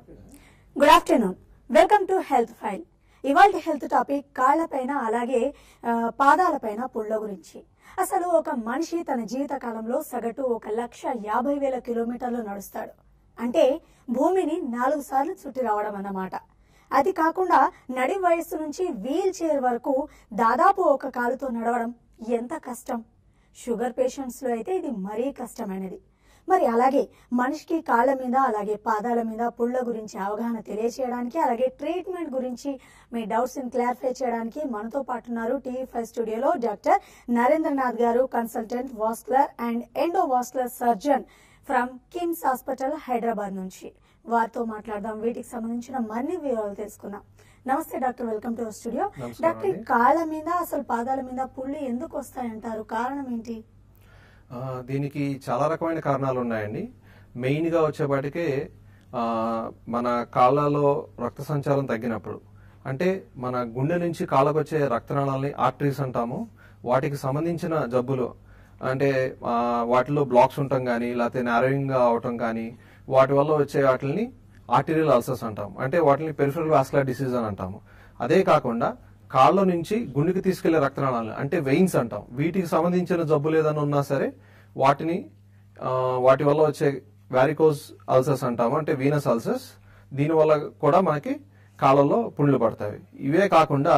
Good afternoon welcome to health file ఇవాళ health topic కాళ్లపైన అలాగే ఆ, పాదాలపైన పుళ్ళ గురించి అసలు ఒక మనిషి తన జీవిత కాలంలో సగటు ఒక లక్ష యాభై వేల కిలోమీటర్లు నడుస్తాడు అంటే భూమిని నాలుగు సార్లు చుట్టి రావడం అన్నమాట అది కాకుండా నడి వయస్సు నుంచి వీల్ చైర్ వరకు దాదాపు ఒక కాలుతో నడవడం ఎంత కష్టం షుగర్ పేషెంట్స్ లో అయితే ఇది మరీ కష్టమైనది మరి అలాగే మనిషికి కాళ్ళ మీద అలాగే పాదాల మీద పుళ్ళ గురించి అవగాహన తెలియచేయడానికి అలాగే ట్రీట్మెంట్ గురించి మీ డౌట్స్ ని క్లారిఫై చేయడానికి మనతో పాటు ఉన్నారు టీవీ ఫైవ్ స్టూడియోలో డాక్టర్ నరేంద్రనాథ్ గారు consultant vascular and endovascular surgeon from KIMS hospital Hyderabad నుంచి వారితో మాట్లాడదాం వీటికి సంబంధించిన మరిన్ని వివరాలు తెలుసుకుందాం నమస్తే డాక్టర్ వెల్కమ్ టు స్టూడియో నమస్కారం డాక్టర్ ఈ అండి. కాళ్ళ మీద అసలు పాదాల మీద పుళ్ళు ఎందుకు వస్తాయంటారు కారణం ఏంటి ఆ, దీనికి చాలా రకమైన కారణాలు ఉన్నాయండి మెయిన్ గా వచ్చేపాటికే ఆ, మన కాళ్ళలో రక్త సంచారం తగ్గినప్పుడు అంటే మన గుండె నుంచి కాళ్ళకు వచ్చే రక్తనాళాలని ఆర్టరీస్ అంటాము వాటికి సంబంధించిన జబ్బులు అంటే ఆ, వాటిలో బ్లాక్స్ ఉండటం కానీ లేకపోతే నారోయింగ్ గా అవటం కానీ వాటి వల్ల వచ్చే వాటిని ఆర్టీరియల్ అల్సర్స్ అంటాం అంటే వాటిని పెరిఫరల్ వాస్కులర్ డిసీజ్ అని అంటాము అదే కాకుండా కాళ్ళ నుంచి గుండెకి తీసుకెళ్లే రక్తనాళాలు అంటే వెయిన్స్ అంటాం వీటికి సంబంధించిన జబ్బులు ఏదైనా ఉన్నా సరే వాటిని ఆ, వాటి వల్ల వచ్చే వ్యారికోజ్ అల్సర్స్ అంటాము అంటే వీనస్ అల్సర్స్ దీనివల్ల కూడా మనకి కాళ్ళల్లో పుండ్లు పడతాయి ఇవే కాకుండా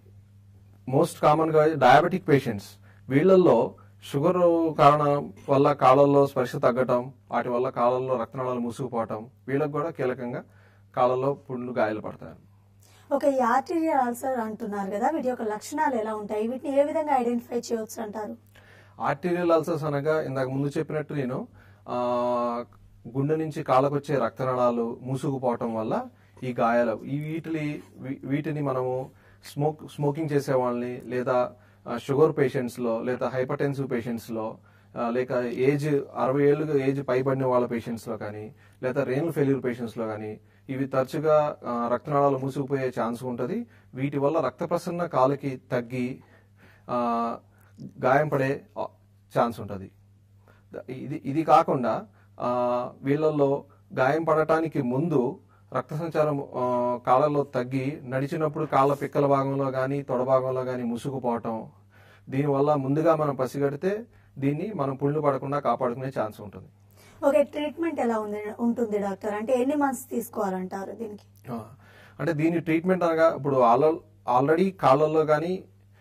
మోస్ట్ కామన్ గా డయాబెటిక్ పేషెంట్స్ వీళ్ళల్లో షుగర్ కారణం వల్ల కాళ్ళల్లో స్పర్శ తగ్గటం వాటి వల్ల కాళ్ళల్లో రక్తనాళాలు మూసుకుపోవటం వీళ్ళకి కూడా కీలకంగా కాళ్ళల్లో పుండ్లు గాయాలు పడతాయి ఒక ఈ ఆర్టీరియల్ అల్సర్ అంటున్నారు కదా వీటి యొక్క లక్షణాలు ఎలా ఉంటాయి వీటిని ఏ విధంగా ఐడెంటిఫై చేయవచ్చు అంటారు ఆర్టీరియల్ అల్సర్స్ అనగా ఇందాక ముందు చెప్పినట్టు నేను ఆ, గుండె నుంచి కాళ్ళకు వచ్చే రక్తనాళాలు మూసుకుపోవటం వల్ల ఈ గాయాలు ఈ వీటిని వీ- వీటిని మనము స్మోక్ స్మోకింగ్ చేసే వాళ్ళని లేదా ఆ, షుగర్ పేషెంట్స్ లో లేదా హైపర్టెన్సివ్ పేషెంట్స్ లో ఆ, లేక ఏజ్ అరవై ఏళ్ళు ఏజ్ పైబడిన వాళ్ళ పేషెంట్స్ లో కానీ లేదా రేనల్ ఫెయిల్యూర్ పేషెంట్స్ లో కానీ ఇవి తరచుగా ఆ, రక్తనాళాలు మూసుకుపోయే ఛాన్స్ ఉంటుంది వీటి వల్ల రక్త ప్రసరణ కాలుకి తగ్గి ఆ, గాయం పడే ఛాన్స్ ఉంటుంది ఇది ఇది కాకుండా ఆ, వీళ్ళల్లో గాయం పడటానికి ముందు రక్త సంచారం ఆ, కాళ్ళలో తగ్గి నడిచినప్పుడు కాళ్ళ పిక్కల భాగంలో కానీ తొడ భాగంలో కానీ ముసుగుపోవటం దీనివల్ల ముందుగా మనం పసిగడితే దీన్ని మనం పుండ్లు పడకుండా కాపాడుకునే ఛాన్స్ ఉంటుంది ఓకే ట్రీట్మెంట్ ఎలా ఉంది ఉంటుంది డాక్టర్ అంటే ఎన్ని మంత్స్ తీసుకోవాలంటారు దీనికి ఆ, అంటే దీని ట్రీట్మెంట్ అనగా ఇప్పుడు ఆల్రెడీ కాళ్ళల్లో కానీ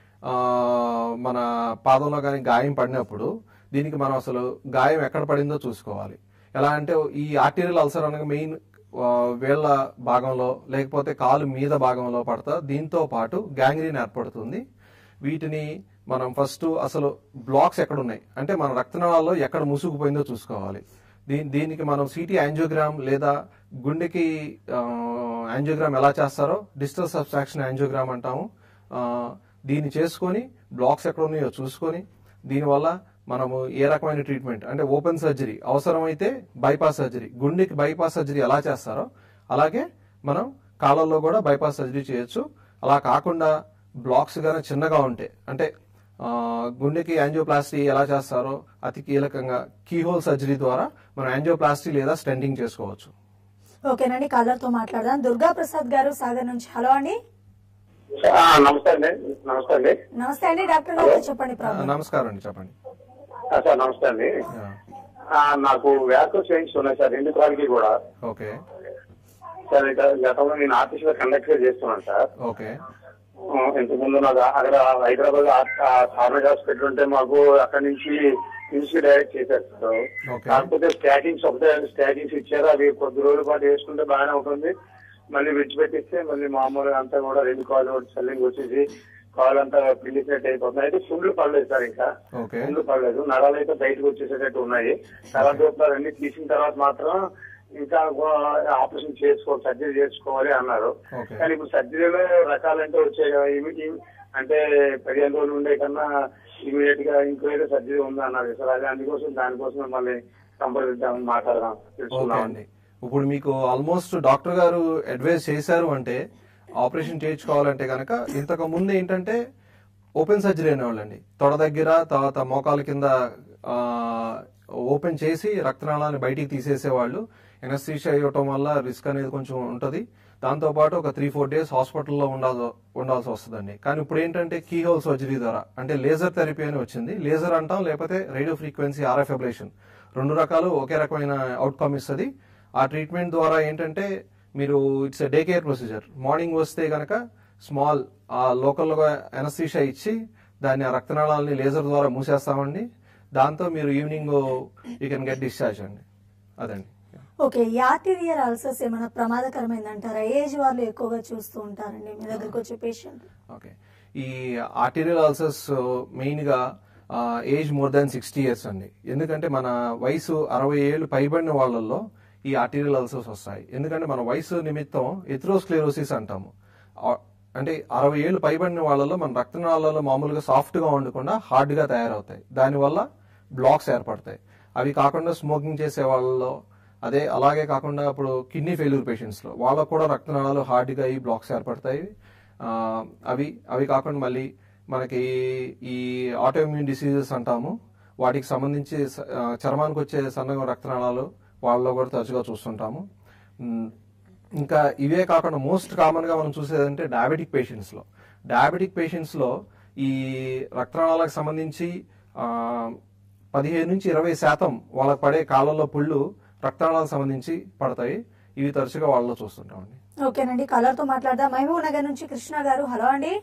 మన పాదంలో కానీ గాయం పడినప్పుడు దీనికి మనం అసలు గాయం ఎక్కడ పడిందో చూసుకోవాలి ఎలా అంటే ఈ ఆర్టీరియల్ అల్సర్ అనగా మెయిన్ వేళ్ల భాగంలో లేకపోతే కాలు మీద భాగంలో పడతా దీంతో పాటు గ్యాంగ్రీన్ ఏర్పడుతుంది వీటిని మనం ఫస్ట్ అసలు బ్లాక్స్ ఎక్కడ ఉన్నాయి అంటే మన రక్తనాళాల్లో ఎక్కడ ముసుగుపోయిందో చూసుకోవాలి దీని దీనికి మనం సిటీ యాంజియోగ్రామ్ లేదా గుండెకి యాంజియోగ్రామ్ ఎలా చేస్తారో డిజిటల్ సబ్స్ట్రాక్షన్ యాంజియోగ్రామ్ అంటాము ఆ, దీన్ని చేసుకొని బ్లాక్స్ ఎక్కడ ఉన్నాయో చూసుకొని దీనివల్ల మనము ఏ రకమైన ట్రీట్మెంట్ అంటే ఓపెన్ సర్జరీ అవసరమైతే బైపాస్ సర్జరీ గుండెకి బైపాస్ సర్జరీ ఎలా చేస్తారో అలాగే మనం కాళ్ళల్లో కూడా బైపాస్ సర్జరీ చేయొచ్చు అలా కాకుండా బ్లాక్స్ గానే చిన్నగా ఉంటే అంటే ఆ, గుండెకి యాంజియోప్లాస్టీ ఎలా చేస్తారో అతి కీలకంగా కీహోల్ సర్జరీ ద్వారా మనం యాంజియోప్లాస్టీ లేదా స్టెంటింగ్ చేసుకోవచ్చు ఓకేనండి కాలర్తో మాట్లాడదాం దుర్గా ప్రసాద్ గారు సాగర్ నుంచి హలో అండి ఆ, నమస్తే అండి నమస్తే అండి నమస్తే అండి డాక్టర్ గారు చెప్పండి ఆ, ప్రాబ్లం నమస్కారం అండి చెప్పండి ఆ, సార్ నమస్తే అండి ఆ, ఆ, నాకు వ్యాక్సిన్ చేయించి ఉన్నాయి సార్ రెండు కాళ్ళకి కూడా ఓకే సార్ ఇక గతంలో నేను ఆఫీస్ లో కండక్టర్ చేస్తున్నాను సార్ ఓకే ఆ, ఇంతకుముందు నాకు అక్కడ హైదరాబాద్ ఫార్మేజ్ హాస్పిటల్ ఉంటే మాకు అక్కడి నుంచి ఇన్స్టి డైరెక్ట్ చేశారు సార్ ఓకే. కాకపోతే స్టాటింగ్స్ ఒకటే స్టాటింగ్స్ ఇచ్చారు అవి కొద్ది రోజుల పాటు వేసుకుంటే బాగానే ఉంటుంది మళ్ళీ విడిచిపెట్టిస్తే మళ్ళీ మామూలుగా అంతా కూడా రెండు కాళ్ళు సెల్లింగ్ వచ్చేసి కాళ్ళు అంతా పిండిసినట్టు అయిపోతుంది అయితే ఫుడ్లు పడలేదు సార్ ఇంకా ఓకే ముందు పడలేదు నరాలు అయితే బయటకు వచ్చేసేటట్టు ఉన్నాయి తర్వాత అన్ని తీసిన తర్వాత మాత్రం ఇంకా ఆపరేషన్ చేసుకోవాలి సర్జరీ చేసుకోవాలి అన్నారు ఓకే. కానీ ఇప్పుడు సర్జరీలో రకాలంటే వచ్చాయి కదా ఇవి- ఇవి అంటే పదిహేను రోజులు ఉండే కన్నా ఇమీడియట్ గా ఇంకో ఏదో సర్జరీ ఉంది అన్నారు సార్ అదే అందుకోసం దానికోసం మళ్ళీ సంప్రదిద్దామని మాట్లాడదాం ఓకే తెలుసుకుందాం అండి ఇప్పుడు మీకు ఆల్మోస్ట్ డాక్టర్ గారు అడ్వైస్ చేశారు అంటే ఆపరేషన్ చేయించుకోవాలంటే కనుక ఇంతకు ముందు ఏంటంటే ఓపెన్ సర్జరీ అనేవాళ్ళండి తొడ దగ్గర తర్వాత మోకాల కింద ఆ, ఓపెన్ చేసి రక్తనాళాన్ని బయటికి తీసేసేవాళ్ళు ఎనస్థీషియా ఇవ్వటం వల్ల రిస్క్ అనేది కొంచెం ఉంటుంది దాంతోపాటు ఒక త్రీ ఫోర్ డేస్ హాస్పిటల్లో ఉండాల్సి ఉండాల్సి వస్తుందండి కానీ ఇప్పుడు ఏంటంటే కీ హోల్ సర్జరీ ద్వారా అంటే లేజర్ థెరపీ అని వచ్చింది లేజర్ అంటాం లేకపోతే రేడియో ఫ్రీక్వెన్సీ ఆర్ఎఫ్ అబ్లేషన్ రెండు రకాలు ఒకే రకమైన అవుట్కమ్ ఇస్తుంది ఆ ట్రీట్మెంట్ ద్వారా ఏంటంటే మీరు it's day care procedure morning వస్తే గనక స్మాల్ ఆ లోకల్గా ఎనస్థీషియా ఇచ్చి దాన్ని ఆ రక్తనాళాలని లేజర్ ద్వారా మూసేస్తామండి దాంతో మీరు evening you can get discharge అండి అదండి ఓకే ఈ ఆర్టీరియల్ అల్సర్స్ ఏమైనా ప్రమాదకరమైందంటారా ఏజ్ వాళ్ళు ఎక్కువగా చూస్తూ ఉంటారండి మీ దగ్గరకు వచ్చే పేషెంట్ ఓకే ఈ ఆర్టీరియల్ అల్సర్స్ మెయిన్ గా age more than sixty years అండి ఎందుకంటే మన వయసు అరవై ఏళ్ళు పైబడిన వాళ్ళల్లో ఈ ఆర్టీరియల్ అల్సర్స్ వస్తాయి ఎందుకంటే మన వయసు నిమిత్తం ఎథ్రోస్క్లెరోసిస్ అంటాము ఆ- అంటే అరవై ఏళ్ళు పైబడిన వాళ్ళలో మన రక్తనాళాలలో మామూలుగా సాఫ్ట్ గా ఉండకుండా హార్డ్ గా తయారవుతాయి దానివల్ల బ్లాక్స్ ఏర్పడతాయి అవి కాకుండా స్మోకింగ్ చేసే వాళ్ళలో అదే అలాగే కాకుండా ఇప్పుడు కిడ్నీ ఫెయిల్యూర్ పేషెంట్స్ లో వాళ్ళకు కూడా రక్తనాళాలు హార్డ్ గా ఈ బ్లాక్స్ ఏర్పడతాయి ఆ, అవి అవి కాకుండా మళ్ళీ మనకి ఈ ఆటోఇమ్యూన్ డిసీజెస్ అంటాము వాటికి సంబంధించి స- ఆ, చర్మానికి వచ్చే సన్నగా రక్తనాళాలు వాళ్ళలో కూడా తరచుగా చూస్తుంటాము ఉమ్, ఇంకా ఇవే కాకుండా మోస్ట్ కామన్ గా మనం చూసేదంటే డయాబెటిక్ పేషెంట్స్ లో డయాబెటిక్ పేషెంట్స్ లో ఈ రక్తనాళాలకు సంబంధించి ఆ, పదిహేను నుంచి ఇరవై శాతం వాళ్ళకి పడే కాలంలో పుళ్ళు రక్తనాళాలకు సంబంధించి పడతాయి ఇవి తరచుగా వాళ్ళలో చూస్తుంటామండి ఓకేనండి కాలర్ తో మాట్లాడదాం మహబూబ్ నగర్ నుంచి కృష్ణ గారు హలో అండి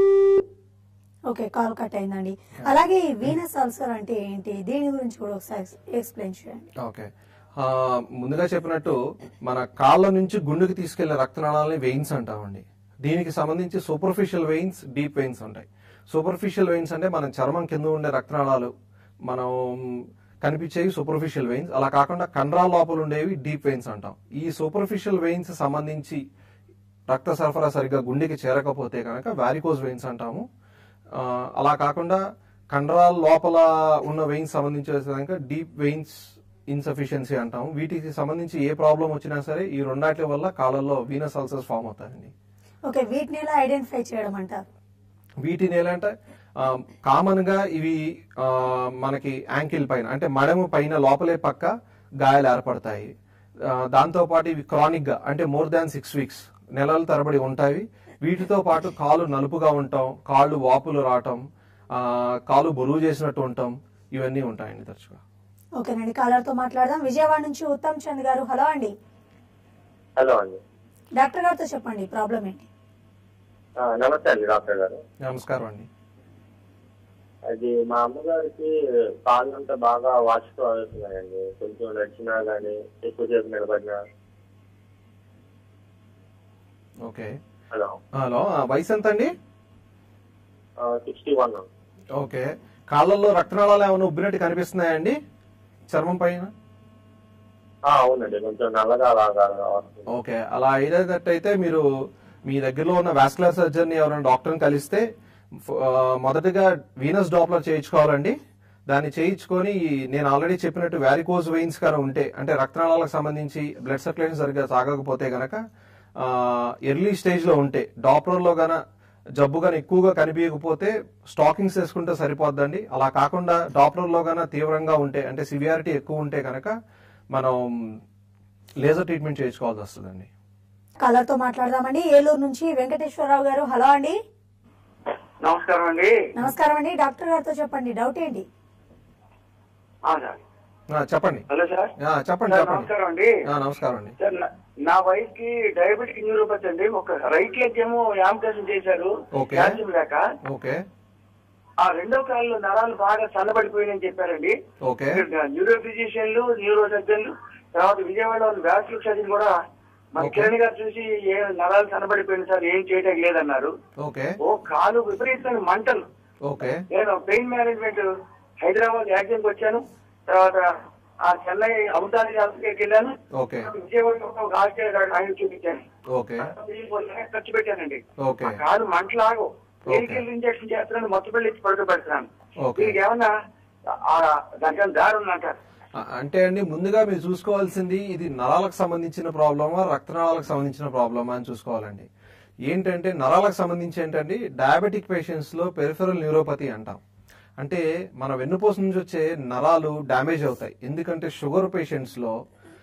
ఓకే కాల్ కట్ అయిందండి అలాగే ఈ వీనస్ అల్సర్ అంటే ఏంటి దీని గురించి కూడా ఒకసారి ఎక్స్ప్లెయిన్ చేయండి ఓకే ఆ, ముందుగా చెప్పినట్టు మన కాళ్ళ నుంచి గుండెకి తీసుకెళ్లే రక్తనాళాలని వెయిన్స్ అంటామండి దీనికి సంబంధించి సూపర్ఫిషియల్ వెయిన్స్ డీప్ వెయిన్స్ ఉంటాయి సూపర్ఫిషియల్ వెయిన్స్ అంటే మన చర్మం కింద ఉండే రక్తనాళాలు మనం కనిపించేవి సూపర్ఫిషియల్ వెయిన్స్ అలా కాకుండా కండరాల లోపల ఉండేవి డీప్ వెయిన్స్ అంటాం ఈ సూపర్ఫిషియల్ వెయిన్స్ సంబంధించి రక్త సరఫరా సరిగ్గా గుండెకి చేరకపోతే కనుక వ్యారికోజ్ వెయిన్స్ అంటాము ఆ, అలా కాకుండా కండరాల లోపల ఉన్న వెయిన్స్ సంబంధించి కనుక డీప్ వెయిన్స్ ఇన్సఫిషియన్సీ అంటాము వీటికి సంబంధించి ఏ ప్రాబ్లం వచ్చినా సరే ఈ రెండాటి వల్ల కాళ్ళల్లో వీనస్ అల్సర్స్ ఫామ్ అవుతాయండి ఓకే వీటిని ఎలా ఐడెంటిఫై చేయడం అంటారు వీటిని ఏంటంటే కామన్ గా ఇవి ఆ, మనకి యాంకిల్ పైన అంటే మడమ పైన లోపలే పక్క గాయాలు ఏర్పడతాయి ఆ, దాంతో పాటు ఇవి క్రానిక్ గా అంటే మోర్ దాన్ సిక్స్ వీక్స్ నెలల తరబడి ఉంటాయి వీటితో పాటు కాలు నలుపుగా ఉంటాం కాళ్ళు వాపులు రావటం ఆ, కాలు బరువు చేసినట్టు ఉంటాం ఇవన్నీ ఉంటాయండి తరచుగా ఓకేనండి కాలర్ తో మాట్లాడదాం విజయవాడ నుంచి ఉత్తమ్ చంద్ గారు హలో అండి హలో అండి డాక్టర్ గారితో చెప్పండి ప్రాబ్లం ఏంటి ఆ, నమస్తే అండి డాక్టర్ గారు నమస్కారం అండి అది మా అమ్మగారికి కాళ్ళంతా బాగా వాచితో అవుతున్నాయండి కొంచెం నడిచినా గానీ ఎక్కువసేపు నిలబడినా ఓకే హలో హలో ఆ, వయసు ఎంత అండి సిక్స్టీ వన్ ఓకే కాళ్ళల్లో రక్తనాళాలు ఏమైనా ఉబ్బినట్టు కనిపిస్తున్నాయండి చర్మం పైన అవునండి కొంచెం నల్లగా అలాగా వస్తుంది ఓకే అలా అయ్యేటట్టయితే మీరు మీ దగ్గరలో ఉన్న వాస్కులర్ సర్జన్ ఎవరైనా డాక్టర్ని కలిస్తే ఫ- ఆ, మొదటగా వీనస్ డాప్లర్ చేయించుకోవాలండి దాన్ని చేయించుకొని ఈ- నేను ఆల్రెడీ చెప్పినట్టు వ్యారికోజ్ వెయిన్స్ కానీ ఉంటే అంటే రక్తనాళాలకు సంబంధించి బ్లడ్ సర్క్యులేషన్ సరిగ్గా సాగకపోతే గనక ఎర్లీ స్టేజ్ లో ఉంటే డాప్లర్ లో గన జబ్బు గాని ఎక్కువగా కనిపించకపోతే స్టాకింగ్స్ వేసుకుంటే సరిపోద్దండి అలా కాకుండా డాప్లర్ లో గన తీవ్రంగా ఉంటే అంటే సివియారిటీ ఎక్కువ ఉంటే కనుక మనం లేజర్ ట్రీట్మెంట్ చేయించుకోవాల్సి వస్తుందండి కాలర్ తో మాట్లాడదామండి ఏలూరు నుంచి వెంకటేశ్వరరావు గారు హలో అండి నమస్కారం అండి నమస్కారం అండి డాక్టర్ గారితో చెప్పండి డౌట్ ఏంటి ఆ, సార్ ఆ, చెప్పండి హలో సార్ ఆ, చెప్పండి సార్, చెప్పండి నమస్కారం అండి ఆ, నమస్కారం అండి సార్ నా- నా వైఫ్ కి డయాబెటిక్ న్యూరోపతి అండి ఒక రైట్ లెగ్ ఏమో యాంపుటేషన్ చేశారు ఓకే. కాల్షియం లేక ఓకే ఆ రెండో కాళ్ళు నరాలు బాగా సన్నబడిపోయినాయని చెప్పారండి ఓకే న్యూరో ఫిజిషియన్లు న్యూరో సర్జన్లు తర్వాత విజయవాడలో వ్యాసులు సర్జన్ కూడా మన ఓకే. కిరణ్ గారు చూసి ఏ నరాలు సన్నబడిపోయింది సార్ ఏం చేయటం లేదన్నారు ఓకే ఓ కాలు విపరీతమైన మంటలు ఓకే నేను పెయిన్ మేనేజ్మెంట్ హైదరాబాద్ యాక్సిడెంట్ వచ్చాను తర్వాత ఆ చెన్నై అబుదాబి హాస్పిటల్కి వెళ్ళాను ఓకే విజయవాడలో ఒక హాస్పిటల్ ఆయన చూపించాను ఓకే వెయ్యి కోట్ల రూపాయలు ఖర్చు పెట్టానండి ఓకే ఆ కాలు మంటలాగు మెడికల్ ఇంజక్షన్ చేస్తున్నాను మొత్తం పెళ్లి ఇచ్చి పడుకోబెడుతున్నాను ఓకే. దీనికి ఏమన్నా ఆ, దానికి ఏమైనా దారి ఉందంటారు ఆ, అంటే అండి ముందుగా మీరు చూసుకోవాల్సింది ఇది నరాలకు సంబంధించిన ప్రాబ్లమా రక్తనాళాలకు సంబంధించిన ప్రాబ్లమా అని చూసుకోవాలండి ఏంటంటే నరాలకు సంబంధించి ఏంటంటే డయాబెటిక్ పేషెంట్స్ లో పెరిఫెరల్ న్యూరోపతి అంటాం అంటే మన వెన్నుపూస నుంచి వచ్చే నరాలు డ్యామేజ్ అవుతాయి ఎందుకంటే షుగర్ పేషెంట్స్ లో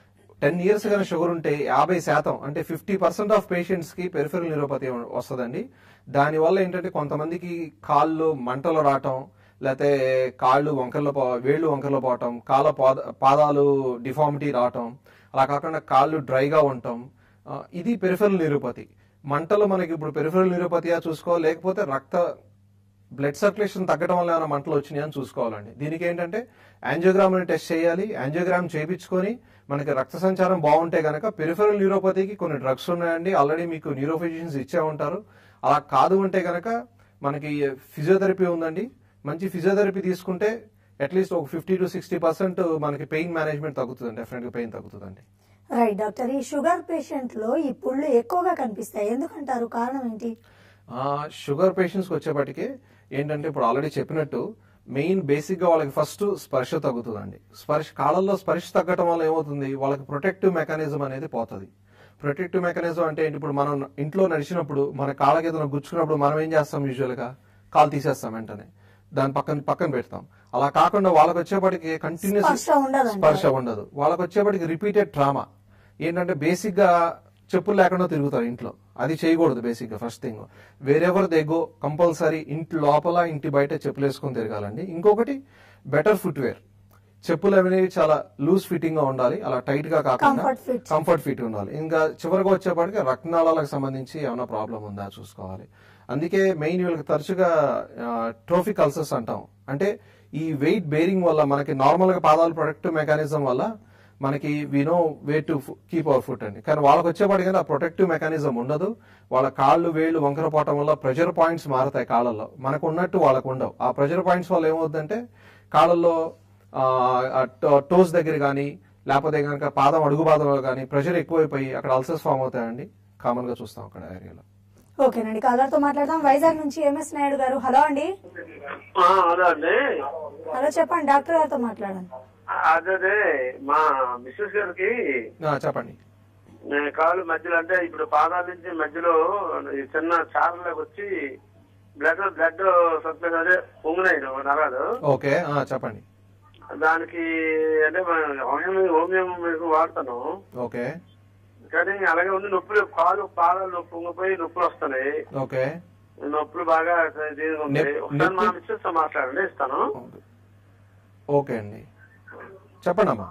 టెన్ ఇయర్స్ కానీ షుగర్ ఉంటే యాభై శాతం అంటే ఫిఫ్టీ పర్సెంట్ ఆఫ్ పేషెంట్స్ కి పెరిఫెరల్ న్యూరోపతి వస్తుందండి దానివల్ల ఏంటంటే కొంతమందికి కాళ్ళు మంటలు రావటం లేకపోతే కాళ్ళు వంకర్లో పో వేళ్ళు వంకర్లో పోవటం కాళ్ళ పాద పాదాలు డిఫార్మిటీ రావటం అలా కాకుండా కాళ్ళు డ్రైగా ఉండటం ఆ, ఇది పెరిఫెరల్ న్యూరోపతి మంటలు మనకి ఇప్పుడు పెరిఫెరల్ న్యూరోపతియా చూసుకో లేకపోతే రక్త బ్లడ్ సర్క్యులేషన్ తగ్గడం వల్ల ఏమైనా మంటలు వచ్చినాయా అని చూసుకోవాలండి దీనికి ఏంటంటే యాంజియోగ్రామ్ టెస్ట్ చేయాలి యాంజియోగ్రామ్ చేయించుకొని మనకి రక్త సంచారం బాగుంటే గనక పెరిఫెరల్ న్యూరోపతికి కొన్ని డ్రగ్స్ ఉన్నాయండి ఆల్రెడీ మీకు న్యూరోఫిజిషియన్స్ ఇచ్చే ఉంటారు అలా కాదు అంటే గనక మనకి ఫిజియోథెరపీ ఉందండి మంచి ఫిజియోథెరపీ తీసుకుంటే అట్లీస్ట్ ఒక ఫిఫ్టీ టు సిక్స్టీ పర్సెంట్ మనకి పెయిన్ మేనేజ్మెంట్ తగ్గుతుంది డెఫినెట్ గా పెయిన్ తగ్గుతుందండి రైట్ డాక్టర్ ఈ షుగర్ పేషెంట్ లో ఈ పుళ్ళు ఎక్కువగా కనిపిస్తాయి ఎందుకంటారు కారణం ఏంటి ఆ, షుగర్ పేషెంట్స్కి వచ్చేప్పటికి ఏంటంటే ఇప్పుడు ఆల్రెడీ చెప్పినట్టు మెయిన్ బేసిక్ గా వాళ్ళకి ఫస్ట్ స్పర్శ తగ్గుతుందండి స్పర్శ కాళ్ళల్లో స్పర్శ తగ్గటం వల్ల ఏమవుతుంది వాళ్ళకి ప్రొటెక్టివ్ మెకానిజం అనేది పోతుంది ప్రొటెక్టివ్ మెకానిజం అంటే ఏంటి ఇప్పుడు మనం ఇంట్లో నడిచినప్పుడు మన కాళ్ళకి ఏదైనా గుచ్చుకున్నప్పుడు మనం ఏం చేస్తాం యూజువల్ గా కాలు తీసేస్తాం వెంటనే దాని పక్కన పక్కన పెడతాం అలా కాకుండా వాళ్ళకి వచ్చేప్పటికి కంటిన్యూస్ స్పర్శ ఉండదండి. స్పర్శ ఉండదు వాళ్ళకి వచ్చేప్పటికి రిపీటెడ్ ట్రామా ఏంటంటే బేసిక్ గా చెప్పులు లేకుండా తిరుగుతారు ఇంట్లో అది చేయకూడదు బేసిక్ గా first thing wherever they go compulsory ఇంటి లోపల ఇంటి బయట చెప్పులు వేసుకొని తిరగాలండి ఇంకొకటి బెటర్ ఫుట్వేర్ చెప్పులు అనేవి చాలా లూజ్ ఫిట్టింగ్ గా ఉండాలి అలా టైట్ గా కాకుండా Comfort fit. కంఫర్ట్ ఫిట్ ఉండాలి ఇంకా చివరికి వచ్చేప్పటికి రక్తనాళాలకు సంబంధించి ఏమైనా ప్రాబ్లం ఉందా చూసుకోవాలి అందుకే మెయిన్ వీళ్ళకి తరచుగా ట్రోఫిక్ అల్సర్స్ అంటాం అంటే ఈ వెయిట్ బేరింగ్ వల్ల మనకి నార్మల్ గా పాదాలు ప్రొటెక్టివ్ మెకానిజం వల్ల మనకి we know way to keep our foot అండి కానీ వాళ్ళకి వచ్చేప్పటికి ఆ ప్రొటెక్టివ్ మెకానిజం ఉండదు వాళ్ళ కాళ్ళు వేళ్ళు వంకర పోవటం వల్ల ప్రెషర్ పాయింట్స్ మారుతాయి కాళ్ళల్లో మనకు ఉన్నట్టు వాళ్ళకు ఉండవు ఆ ప్రెషర్ పాయింట్స్ వల్ల ఏమవుతుందంటే కాళ్ళల్లో టోస్ దగ్గర కానీ లేకపోతే కనుక పాదం అడుగు పాదంలో కానీ ప్రెషర్ ఎక్కువైపోయి అక్కడ అల్సర్స్ ఫామ్ అవుతాయండి కామన్ గా చూస్తాం అక్కడ ఏరియాలో ఓకేనండి కాలర్తో మాట్లాడదాం వైజాగ్ నుంచి ఎంఎస్ నాయుడు గారు హలో అండి ఆ, అదే అండి హలో చెప్పండి డాక్టర్ గారితో మాట్లాడండి అదే మా మిస్సెస్ గారికి ఆ, చెప్పండి ఏ, కాలు మధ్యలో అంటే ఇప్పుడు పాదాల నుంచి మధ్యలో ఈ చిన్న చారలోకి వచ్చి బ్లడ్ బ్లడ్ సప్లై అదే పొంగినాయి నరాలు ఓకే ఆ, చెప్పండి దానికి అంటే మన హోమియం హోమియం మెడిసిన్ వాడతాను ఓకే కానీ అలాగే ఉంది నొప్పులు కాలు పాదాలు నొప్పి పొంగిపోయి నొప్పులు వస్తున్నాయి ఓకే నొప్పులు బాగా దీనిగా ఉంది నొప్పి- ఒకసారి మా నొప్పి- మిస్సెస్ తో మాట్లాడండి ఇస్తాను ఓకే అండి చెప్పండి అమ్మా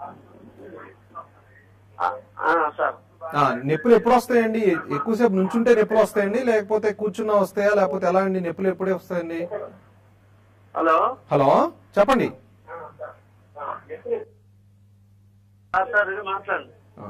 ఆ, ఆ, సార్ ఆ, నొప్పులు ఎప్పుడు వస్తాయండి ఎక్కువసేపు నుంచుంటే నొప్పులు వస్తాయండి లేకపోతే కూర్చున్నా వస్తాయా లేకపోతే ఎలా అండి నొప్పులు ఎప్పుడే వస్తాయండి హలో హలో చెప్పండి ఆ, సార్ ఇది మాట్లాడండి ఆ.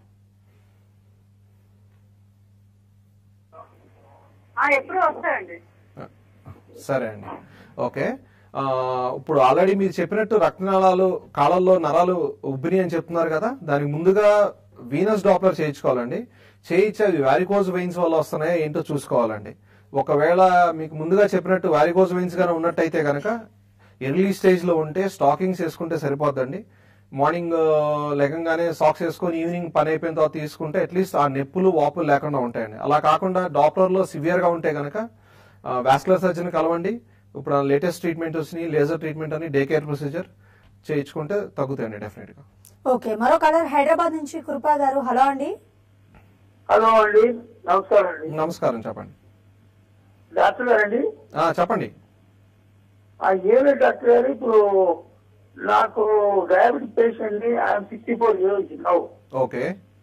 ఎప్పుడు వస్తాయండి సరే అండి ఓకే ఆ, ఇప్పుడు ఆల్రెడీ మీరు చెప్పినట్టు రక్తనాళాలు కాళ్ళల్లో నరాలు ఉబ్బిని అని చెప్తున్నారు కదా దానికి ముందుగా వీనస్ డాప్లర్ చేయించుకోవాలండి చేయించి అవి వ్యారికోజ్ వెయిన్స్ వల్ల వస్తున్నాయా ఏంటో చూసుకోవాలండి ఒకవేళ మీకు ముందుగా చెప్పినట్టు వ్యారికోజ్ వెయిన్స్ గానే ఉన్నట్టయితే కనుక ఎర్లీ స్టేజ్ లో ఉంటే స్టాకింగ్స్ వేసుకుంటే సరిపోద్దండి మార్నింగ్ లెగంగానే సాక్స్ వేసుకొని ఈవినింగ్ పని అయిపోయిన తర్వాత తీసుకుంటే అట్లీస్ట్ ఆ నొప్పులు వాపులు లేకుండా ఉంటాయండి అలా కాకుండా డాప్లర్ లో సివియర్ గా ఉంటే కనుక వాస్కులర్ సర్జన్ కలవండి ఇప్పుడు లేటెస్ట్ ట్రీట్మెంట్ వచ్చినాయి లేజర్ ట్రీట్మెంట్ అని డే కేర్ ప్రొసీజర్ చేయించుకుంటే తగ్గుతాయండి డెఫినెట్ గా ఓకే మరో కలర్ హైదరాబాద్ నుంచి కృపా గారు హలో అండి హలో అండి నమస్కారం అండి నమస్కారం చెప్పండి డాక్టర్ గారండి ఆ, చెప్పండి ఆ ఏమి డాక్టర్ గారు ఇప్పుడు నాకు డయాబెటిక్ పేషెంట్ ని I'm sixty four years now okay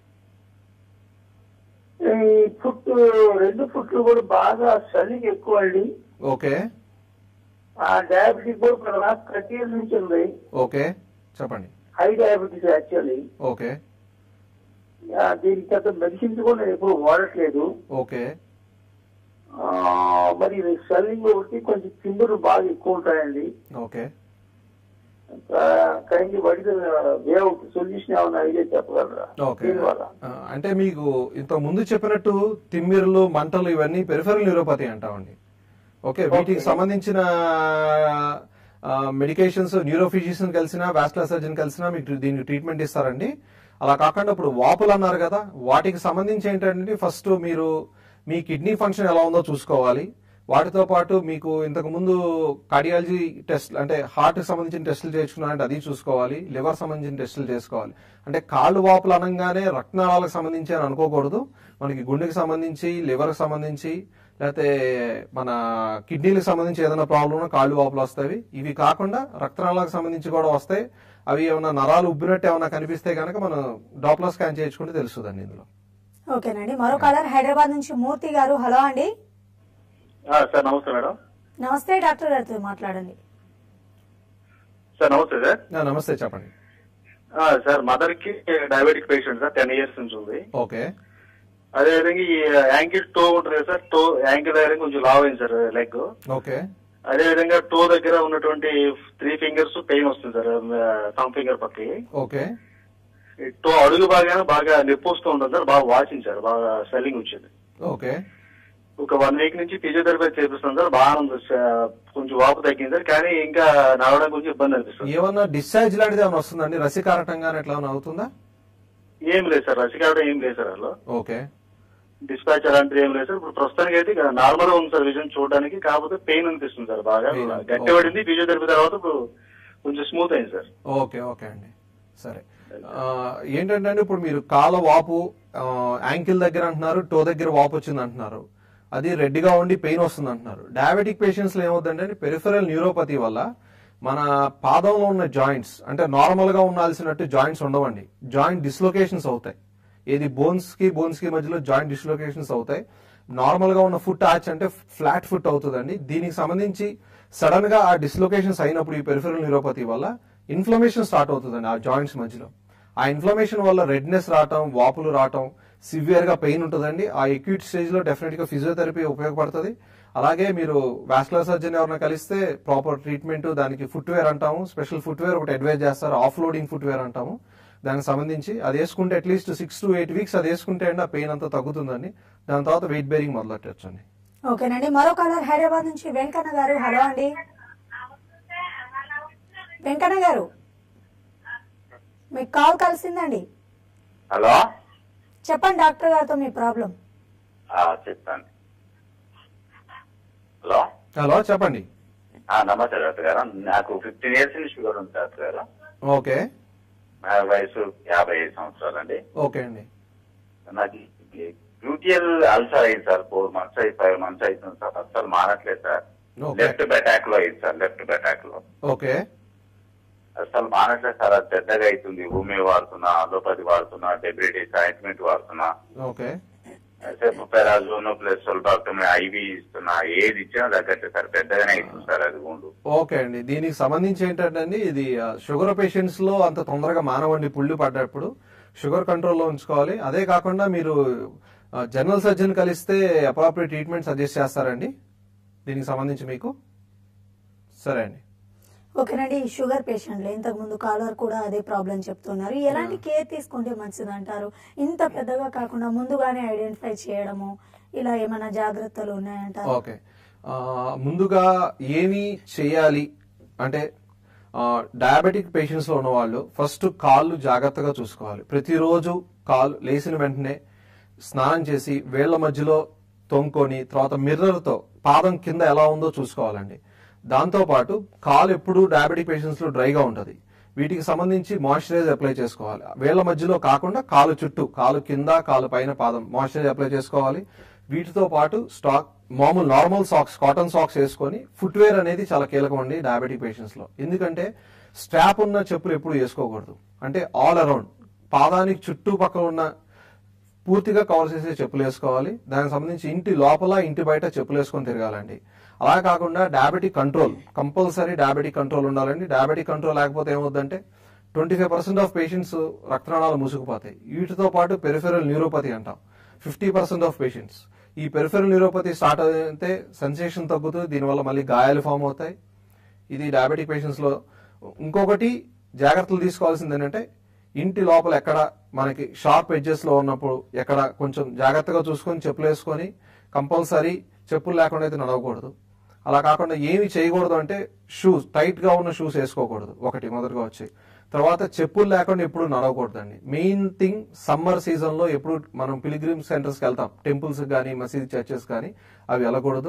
ఈ ఫుట్ రెండు ఫుట్లు కూడా బాగా చలికి ఎక్కువ అండి ఓకే ఆ డయాబెటిక్ కూడా ఇప్పుడు నాకు థర్టీ ఇయర్స్ నుంచి ఉంది ఓకే చెప్పండి హై డయాబెటిస్ యాక్చువల్లీ ఓకే దీనికి అంత మెడిసిన్స్ కూడా నేను ఎప్పుడు వాడట్లేదు ఓకే ఆ, మరి స్వెల్లింగ్ ఒకటి కొంచెం కిందలు బాగా ఎక్కువ ఉంటాయండి ఓకే కైండ్లీ వాటి వే అవుట్ సొల్యూషన్ ఏమైనా ఐడియా చెప్పగలరా ఓకే దీనివల్ల ఆ, అంటే మీకు ఇంత ముందు చెప్పినట్టు తిమ్మిరులు మంటలు ఇవన్నీ పెరిఫెరల్ న్యూరోపతి అంటామండి ఓకే వీటికి సంబంధించిన మెడికేషన్స్ న్యూరోఫిజిషియన్ కలిసినా వాస్కులర్ సర్జన్ కలిసినా మీకు దీనికి ట్రీట్మెంట్ ఇస్తారండి అలా కాకుండా ఇప్పుడు వాపులు అన్నారు కదా వాటికి సంబంధించి ఏంటంటే ఫస్ట్ మీరు మీ కిడ్నీ ఫంక్షన్ ఎలా ఉందో చూసుకోవాలి వాటితో పాటు మీకు ఇంతకు ముందు కార్డియాలజీ టెస్ట్ అంటే హార్ట్ సంబంధించిన టెస్టులు చేయించుకున్నారంటే అది చూసుకోవాలి లివర్ సంబంధించిన టెస్టులు చేసుకోవాలి అంటే కాళ్ళు వాపులు అనగానే రక్తనాళాలకు సంబంధించి అని అనుకోకూడదు మనకి గుండెకి సంబంధించి లివర్కి సంబంధించి లేకపోతే మన కిడ్నీలకు సంబంధించి ఏదైనా ప్రాబ్లం ఉన్నా కాళ్ళు వాపులు వస్తాయి ఇవి కాకుండా రక్తనాళాలకు సంబంధించి కూడా వస్తాయి అవి ఏమైనా నరాలు ఉబ్బినట్టు ఏమైనా కనిపిస్తే కనుక మనం డాప్లర్ స్కాన్ చేయించుకుంటే తెలుస్తుందండి ఇందులో ఓకేనండి మరో కాలర్ హైదరాబాద్ నుంచి మూర్తి గారు హలో అండి ఆ, సార్ నమస్తే మేడం నమస్తే డాక్టర్ గారితో మాట్లాడండి సార్ నమస్తే సార్ ఆ, నమస్తే చెప్పండి ఆ, సార్ మదర్ కి diabetic patient sir ten years నుంచి ఉంది ఓకే అదే విధంగా ఈ యాంకిల్ టో ఉంటుంది కదా సార్ టో యాంకిల్ దగ్గర కొంచెం లావ్ అయింది సార్ లెగ్ ఓకే అదే విధంగా టో దగ్గర ఉన్నటువంటి త్రీ ఫింగర్స్ పెయిన్ వస్తుంది సార్ థమ్ ఫింగర్ పక్కకి ఓకే ఈ టో అడుగు బాగా బాగా నొప్పి వస్తూ ఉంటుంది సార్ బాగా వాచింగ్ సార్ బాగా స్వెల్లింగ్ వచ్చింది ఓకే ఒక వన్ వీక్ నుంచి ఫిజియోథెరపీ చేపిస్తుంది సార్ బాగా ఉంది సార్. కొంచెం వాపు తగ్గింది సార్ కానీ ఇంకా నడవడం కొంచెం ఇబ్బంది అనిపిస్తుంది ఏమన్నా డిశ్చార్జ్ లాంటిది ఏమైనా వస్తుందండి రసికారటంగా ఎట్లా ఏమైనా అవుతుందా ఏం లేదు సార్ రసికావడం ఏం లేదు సార్ అందులో ఓకే డిస్పాచ్ అలాంటిది ఏం లేదు సార్ ఇప్పుడు ప్రస్తుతానికి అయితే నార్మల్ గా ఉంది సార్ విజన్ చూడడానికి కాకపోతే పెయిన్ అనిపిస్తుంది సార్ బాగా Pain. గట్టి పడింది ఫిజియోథెరపీ తర్వాత ఇప్పుడు కొంచెం స్మూత్ అయింది సార్ ఓకే ఓకే అండి సరే ఆ, ఏంటంటే అండి ఇప్పుడు మీరు కాళ్ళ వాపు యాంకిల్ దగ్గర అంటున్నారు టో దగ్గర వాపు వచ్చింది అంటున్నారు అది రెడ్ గా ఉండి పెయిన్ వస్తుంది అంటున్నారు డయాబెటిక్ పేషెంట్స్ లో ఏమవుతుందంటే పెరిఫెరల్ న్యూరోపతి వల్ల మన పాదంలో ఉన్న జాయింట్స్ అంటే నార్మల్ గా ఉండాల్సినట్టు జాయింట్స్ ఉండవండి జాయింట్ డిస్లొకేషన్స్ అవుతాయి ఏది బోన్స్ కి బోన్స్ కి మధ్యలో జాయింట్ డిస్లొకేషన్స్ అవుతాయి నార్మల్ గా ఉన్న ఫుట్ ఆర్చ్ అంటే ఫ్లాట్ ఫుట్ అవుతుందండి దీనికి సంబంధించి సడన్ గా ఆ డిస్లొకేషన్స్ అయినప్పుడు ఈ పెరిఫెరల్ న్యూరోపతి వల్ల ఇన్ఫ్లమేషన్ స్టార్ట్ అవుతుందండి ఆ జాయింట్స్ మధ్యలో ఆ ఇన్ఫ్లమేషన్ వల్ల రెడ్నెస్ రావటం వాపులు రావటం సివియర్ గా పెయిన్ ఉంటుందండి ఆ ఎక్యూట్ స్టేజ్ లో డెఫినెట్ గా ఫిజియోథెరపీ ఉపయోగపడుతుంది అలాగే మీరు వాస్కులర్ సర్జన్ ఎవరైనా కలిస్తే ప్రాపర్ ట్రీట్మెంట్ దానికి ఫుట్వేర్ అంటాము స్పెషల్ ఫుట్వేర్ ఒకటి అడ్వైజ్ చేస్తారు ఆఫ్ లోడింగ్ ఫుట్వేర్ అంటాము దానికి సంబంధించి అది వేసుకుంటే at least six to eight weeks అది వేసుకుంటే అండి ఆ పెయిన్ అంతా తగ్గుతుందండి దాని తర్వాత వెయిట్ బేరింగ్ మొదలెట్టచ్చండి ఓకేనండి మరో కాలర్ హైదరాబాద్ నుంచి వెంకన్న గారు హలో అండి వెంకన్న గారు మీకు కాల్ కలిసిందండి హలో చెప్పండి డాక్టర్ గారితో మీ ప్రాబ్లం ఆ, చెప్తాను హలో హలో చెప్పండి ఆ, నమస్తే డాక్టర్ గారు నాకు ఫిఫ్టీన్ ఇయర్స్ నుంచి షుగర్ ఉంది డాక్టర్ గారు ఓకే నా వయసు యాభై ఐదు సంవత్సరాలండి ఓకే అండి నాకు గ్లూటియల్ అల్సర్ అయింది సార్ ఫోర్ మంత్స్ అయి ఫైవ్ మంత్స్ అవుతుంది సార్ అస్సలు మానట్లేదు సార్ ఓకే లెఫ్ట్ బెటాక్ లో అయింది సార్ లెఫ్ట్ బెటాక్ లో ఓకే అసలు మానట్లేదు సార్ అది పెద్దగా అవుతుంది భూమి వాడుతున్నా అలోపతి వాడుతున్నా డెబ్రిటీస్ ఆయింట్మెంట్ వాడుతున్నా ఓకే పెరాజోన్ ప్లస్ సొల్బాక్టమ్ ఐవి ఇస్తున్నా ఏది ఇచ్చినా తగ్గట్లేదు సార్ పెద్దగానే అవుతుంది సార్ అది గుండు ఓకే అండి దీనికి సంబంధించి ఏంటంటే అండి ఇది ఆ, షుగర్ పేషెంట్స్ లో అంత తొందరగా మానవండి పుళ్ళు పడ్డప్పుడు షుగర్ కంట్రోల్లో ఉంచుకోవాలి అదే కాకుండా మీరు ఆ, జనరల్ సర్జన్ కలిస్తే అప్రాప్రియేట్ ట్రీట్మెంట్ సజెస్ట్ చేస్తారండి దీనికి సంబంధించి మీకు సరే అండి ఓకేనండి ఈ షుగర్ పేషెంట్లు ఇంతకు ముందు కాలర్ కూడా అదే ప్రాబ్లం చెప్తున్నారు ఎలాంటి కేర్ తీసుకుంటే మంచిది అంటారు ఇంత పెద్దగా కాకుండా ముందుగానే ఐడెంటిఫై చేయడము ఇలా ఏమైనా జాగ్రత్తలు ఉన్నాయంటారు ఓకే ఆ, ముందుగా ఏమి చేయాలి అంటే డయాబెటిక్ పేషెంట్స్ లో ఉన్న వాళ్ళు ఫస్ట్ కాళ్ళు జాగ్రత్తగా చూసుకోవాలి ప్రతిరోజు కాలు లేచిన వెంటనే స్నానం చేసి వేళ్ల మధ్యలో తొంకొని తర్వాత మిర్రర్ తో పాదం కింద ఎలా ఉందో చూసుకోవాలండి దాంతో పాటు కాలు ఎప్పుడు డయాబెటిక్ పేషెంట్స్ లో డ్రైగా ఉంటది వీటికి సంబంధించి మాయిశ్చరైజ్ అప్లై చేసుకోవాలి వేళ్ల మధ్యలో కాకుండా కాలు చుట్టూ కాలు కింద కాలు పైన పాదం మాయిశ్చరైజ్ అప్లై చేసుకోవాలి వీటితో పాటు స్టాక్ మామూలు నార్మల్ సాక్స్ కాటన్ సాక్స్ వేసుకొని ఫుట్వేర్ అనేది చాలా కీలకం అండి డయాబెటిక్ పేషెంట్స్ లో ఎందుకంటే స్ట్రాప్ ఉన్న చెప్పులు ఎప్పుడు వేసుకోకూడదు అంటే ఆల్ అరౌండ్ పాదానికి చుట్టుపక్కల ఉన్న పూర్తిగా కవర్ చేసే చెప్పులు వేసుకోవాలి దానికి సంబంధించి ఇంటి లోపల ఇంటి బయట చెప్పులు వేసుకొని తిరగాలండి అలా కాకుండా diabetic control compulsory diabetic control ఉండాలండి డయాబెటిక్ కంట్రోల్ లేకపోతే ఏమవుద్దంటే twenty five percent of patients రక్తనాళాలు మూసుకుపోతాయి వీటితో పాటు పెరిఫెరల్ న్యూరోపతి అంటాం ఫిఫ్టీ పర్సెంట్ ఆఫ్ పేషెంట్స్ ఈ పెరిఫెరల్ న్యూరోపతి స్టార్ట్ అయితే సెన్సేషన్ తగ్గుతుంది దీనివల్ల మళ్ళీ గాయాలు ఫామ్ అవుతాయి ఇది డయాబెటిక్ పేషెంట్స్ లో ఇంకొకటి జాగ్రత్తలు తీసుకోవాల్సింది ఏంటంటే ఇంటి లోపల ఎక్కడ మనకి షార్ప్ ఎడ్జెస్ లో ఉన్నప్పుడు ఎక్కడ కొంచెం జాగ్రత్తగా చూసుకొని చెప్పులు వేసుకొని కంపల్సరీ చెప్పులు లేకుండా అయితే నడవకూడదు అలా కాకుండా ఏమి చేయకూడదు అంటే షూస్ టైట్ గా ఉన్న షూస్ వేసుకోకూడదు ఒకటి మొదటగా వచ్చి తర్వాత చెప్పులు లేకుండా ఎప్పుడు నడవకూడదండి మెయిన్ థింగ్ సమ్మర్ సీజన్ లో ఎప్పుడు మనం పిలిగ్రిమ్ సెంటర్స్ కి వెళ్తాం టెంపుల్స్ కానీ మసీద్ చర్చెస్ కానీ అవి వెళ్ళకూడదు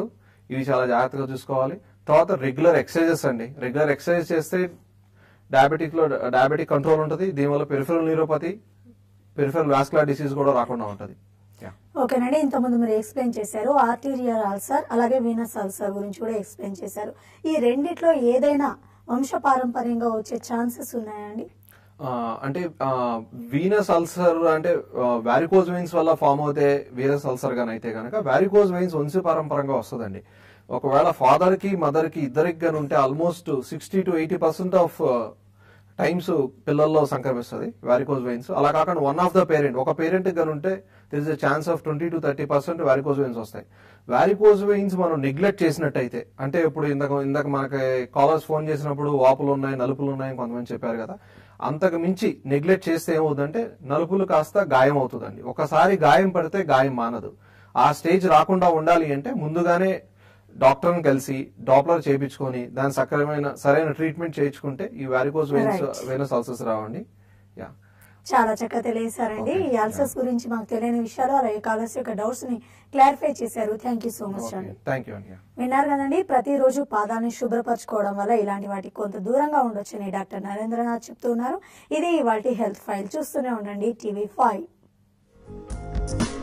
ఇవి చాలా జాగ్రత్తగా చూసుకోవాలి తర్వాత రెగ్యులర్ ఎక్సర్సైజెస్ అండి రెగ్యులర్ ఎక్సర్సైజ్ చేస్తే డయాబెటిక్ లో డయాబెటిక్ కంట్రోల్ ఉంటుంది దీనివల్ల peripheral neuropathy peripheral vascular disease కూడా రాకుండా ఉంటుంది Yeah. ఓకేనండి ఇంతకుముందు మీరు ఎక్స్ప్లెయిన్ చేశారు ఆర్టీరియల్ అల్సర్ అలాగే వీనస్ అల్సర్ గురించి కూడా ఎక్స్ప్లెయిన్ చేశారు ఈ రెండిట్లో ఏదైనా వంశపారంపర్యంగా వచ్చే ఛాన్సెస్ ఉన్నాయండి ఆ, అంటే వీనస్ అల్సర్ అంటే వ్యారికోజ్ వెయిన్స్ వల్ల ఫామ్ అవుతే వీనస్ అల్సర్ గాని అయితే కనుక వ్యారికోజ్ వెయిన్స్ వంశపారంపరంగా వస్తుందండి ఒకవేళ ఫాదర్ కి మదర్ కి ఇద్దరికి గాని ఉంటే almost sixty to eighty percent of times పిల్లల్లో సంక్రమిస్తుంది వ్యారికోజ్ వెయిన్స్ అలా కాకుండా వన్ ఆఫ్ ద పేరెంట్ ఒక పేరెంట్ గాని ఉంటే there is chance of twenty to thirty percent varicose veins వస్తాయి వ్యారికోజ్ వెయిన్స్ మనం నెగ్లెక్ట్ చేసినట్టయితే అంటే ఇప్పుడు ఇందాక ఇందాక మనకి కాలర్స్ ఫోన్ చేసినప్పుడు వాపులు ఉన్నాయి నలుపులు ఉన్నాయి అని కొంతమంది చెప్పారు కదా అంతకు మించి నెగ్లెక్ట్ చేస్తే ఏమవుతుందంటే నలుపులు కాస్త గాయం అవుతుందండి ఒకసారి గాయం పడితే గాయం మానదు ఆ స్టేజ్ రాకుండా ఉండాలి అంటే ముందుగానే డాక్టర్ని కలిసి డాప్లర్ చేయించుకొని దాని సక్రమైన సరైన ట్రీట్మెంట్ చేయించుకుంటే ఈ varicose veins Right. Venous ulcers రావండి యా చాలా చక్కగా తెలియజేశారండి ఈ అల్సర్స్ గురించి మాకు తెలియని విషయాలు అలాగే కాలర్స్ యొక్క డౌట్స్ ని క్లారిఫై చేశారు థ్యాంక్ యూ సో మచ్ అండి థ్యాంక్ యూ అండి విన్నారు కదండి ప్రతిరోజు పాదాన్ని శుభ్రపరచుకోవడం వల్ల ఇలాంటి వాటికి కొంత దూరంగా ఉండొచ్చని డాక్టర్ నరేంద్రనాథ్ చెప్తూ ఉన్నారు ఇది వాటి హెల్త్ ఫైల్ చూస్తూనే ఉండండి టీవీ ఫైవ్